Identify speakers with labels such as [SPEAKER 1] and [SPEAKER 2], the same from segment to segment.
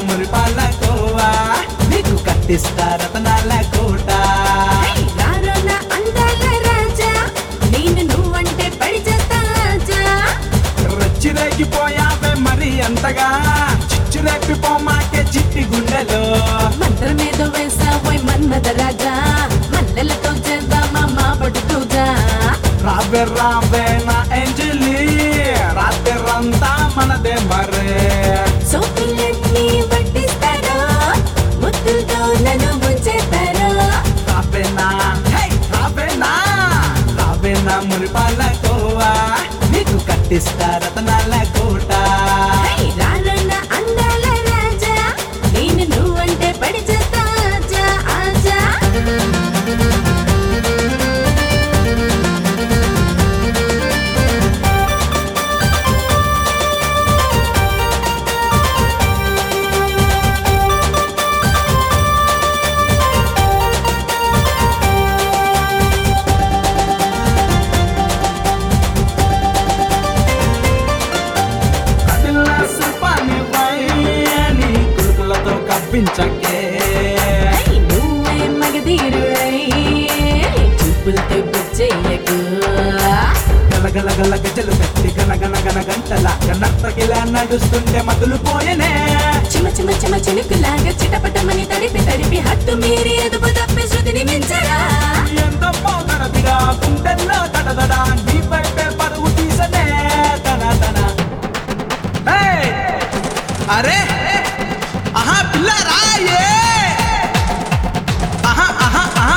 [SPEAKER 1] మురిపాల కోవా నీకు కట్టిస్తా రతనాల కోట
[SPEAKER 2] రారోనా అందాల రాజా నేను నువ్వంటే పడి చేస్తా ఆజా
[SPEAKER 1] రచ్చిరేగిపోయావే మరి అంతగా చిచ్చురేపిపోమాకే చిట్టి గుండెలో
[SPEAKER 2] మంత్రమేదో వేసావోయ్ మన్మద రాజా మల్లెలతో చేద్దామా మా పడుతూగా
[SPEAKER 1] రావే రావే నా ఏంజలి రాత్రిరంతా మనదే మరే
[SPEAKER 2] సోకులన్నీ వడ్డిస్తారో ముద్దులతో నన్ను ముంచేస్తారో
[SPEAKER 1] రావేనా హే రావేనా రావేనా మురిపాల కోవా నీకు కట్టిస్తా రతనాల కోట
[SPEAKER 2] రారోనా అందాల రాజా నేను నువ్వంటే పడి చేస్తా ఆజా ఆజా
[SPEAKER 1] కదిలిన శిల్పాన్ని నీ కురుకులతో కప్పించకే
[SPEAKER 2] ఐ నువ్వే మగధీరుడై చూపులతో గుచ్చెయ్యకు
[SPEAKER 1] గలగల గల గజలు కట్టి గన గన గన గంటల గనత్తకిలా నడుస్తుంటే మతులు పోయనే
[SPEAKER 2] చిమ చిమ చిమ చినుకులాగా చిటపటమని తడిపి తడిపి హట్టు మీరి ఎదుపు తప్పి శృతిని మించరా
[SPEAKER 1] ఎంత పోగడబిడా గుండెల్లో తడదడా నీ వైపే పరువు తీసనే తన తన ఏయ్! అరే ఆహా పిల్ల రాయే ఆహా ఆహా ఆహా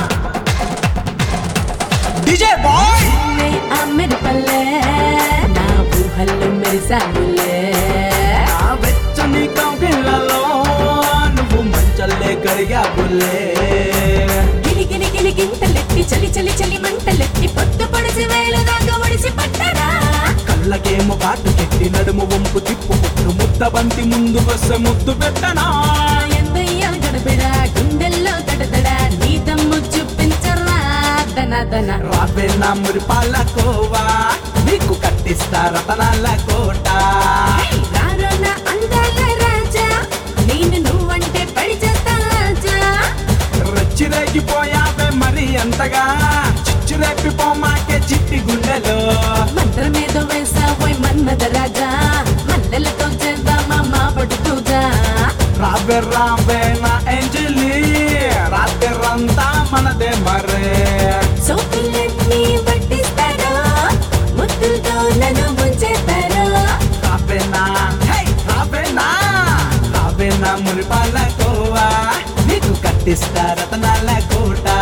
[SPEAKER 1] డీజే బాయ్
[SPEAKER 2] నువ్వే ఆ మెరుపల్లే నా ఊహల్లో మెరిసానులే
[SPEAKER 1] ఆ వెచ్చని కవిళ్ళలో నువ్వు మంచల్లే కరిగాబుల్లే
[SPEAKER 2] గిలి గిలి గిలి గింతలెట్టి చలి చలి చలి మంటలెట్టి పొత్తు పొడిసి వేలు దాకా ఒడిసి పట్టరా
[SPEAKER 1] కళ్ళకేమో కాటు చెట్టి నడుము వంపు తిప్పు పుట్టు ముద్ద బంతి ముందుకొస్తే ముద్దు పెట్టనా
[SPEAKER 2] ఎందయ్యా గడబిడా గుండెల్లో తడతడా నీ దమ్ము చూపించరా దన దన
[SPEAKER 1] రావే నా మురిపాల కోవా నీకు కట్టిస్తా రతనాల కోట
[SPEAKER 2] రారోనా అందాల రాజా నేను నువ్వంటే పడి చేస్తా ఆజా
[SPEAKER 1] రచ్చిరేగిపోయావే మరి అంతగా చిచ్చురేపిపోమాకే చిట్టి గుండెలో
[SPEAKER 2] మంత్రమేదో వేసావోయ్ మన్మద రాజా మల్లెలతో చేద్దామా మా పడుతూగా
[SPEAKER 1] రావే రావే నా ఏంజలి రాత్రిరంతా మనదే మరే
[SPEAKER 2] సోకులన్నీ వడ్డిస్తారో ముద్దులతో నన్ను ముంచేస్తారో
[SPEAKER 1] రావేనా హే రావేనా రావేనా మురిపాల కోవా నీకు కట్టిస్తా రతనాల కోట